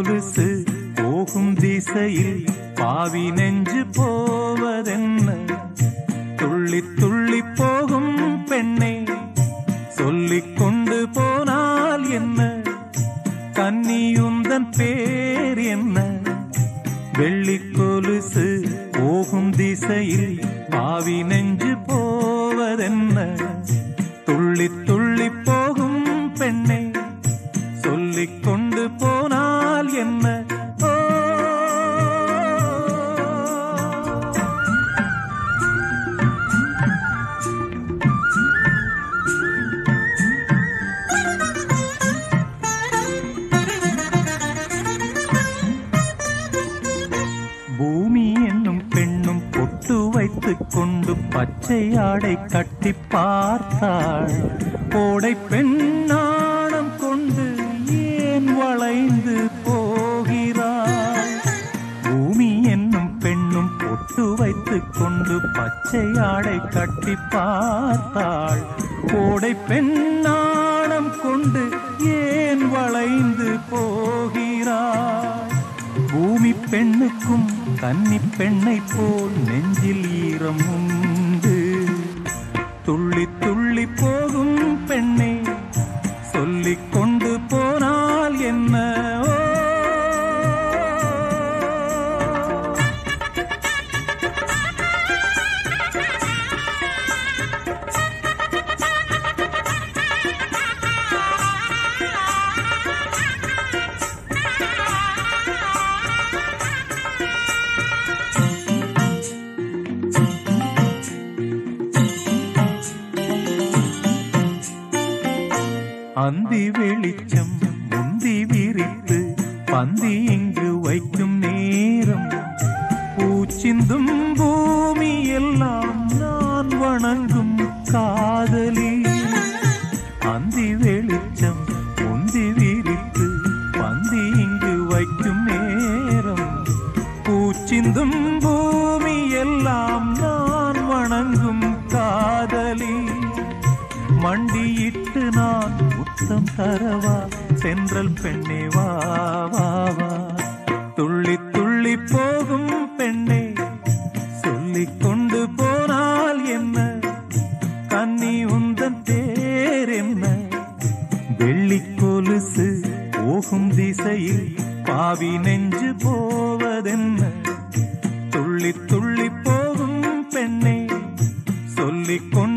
கொலுசு போகும் திசையில் பாவி நெஞ்சு போவதென்ன துள்ளி துள்ளி போகும் பெண்ணை சொல்லிக் கொண்டு போனால் என்ன கன்னியுந்தன் பேர் என்ன வெள்ளி கொலுசு போகும் திசையில் பாவி நெஞ்சு போவதென்ன துள்ளி துள்ளி போகும் பெண்ணை சொல்லிக் கொண்டு போனால் என்ன ஓ பூமி என்னும் பெண்ணும் பொட்டு வைத்துக் கொண்டு பச்சை ஆடை கட்டி பார்த்தாள் கோடை பெண்ணாணம் கொண்டு ஏன் வளைந்து போகிறாள் பூமி என்னும் பெண்ணும் பொட்டு வைத்துக் கொண்டு பச்சை ஆடை கட்டி பார்த்தாள் கோடை பெண்ணாணம் கொண்டு ஏன் வளைந்து போகிறாள் பூமி பெண்ணுக்கும் கன்னி பெண்ணை போல் நெஞ்சில் ஈரம் உண்டு துள்ளி துள்ளி போகும் பெண்ணை சொல்லிக் கொண்டு போனால் என்ன ஓ அந்தி வெளிச்சம் முந்தி விரித்து பந்தி இங்கு வைக்கும் நேரம் பூச்சிந்தும் பூமி எல்லாம் நான் வணங்கும் காதலி அந்தி வெளிச்சம் முந்தி விரித்து பந்தி இங்கு வைக்கும் நேரம் பூச்சிந்தும் பூமி எல்லாம் நான் வணங்கும் காதலி மண்டியிட்டு நான் முத்தம் தரவா சென்றல் பெண்ணே வா வா வா துள்ளி துள்ளி போகும் பெண்ணே சொல்லிக் கொண்டு போனால் என்ன கன்னி உந்தன் தேர் என்ன வெள்ளி கொலுசு போகும் திசையில் பாவி நெஞ்சு போவதென்ன துள்ளி துள்ளி போகும் பெண்ணை சொல்லிக் கொண்டு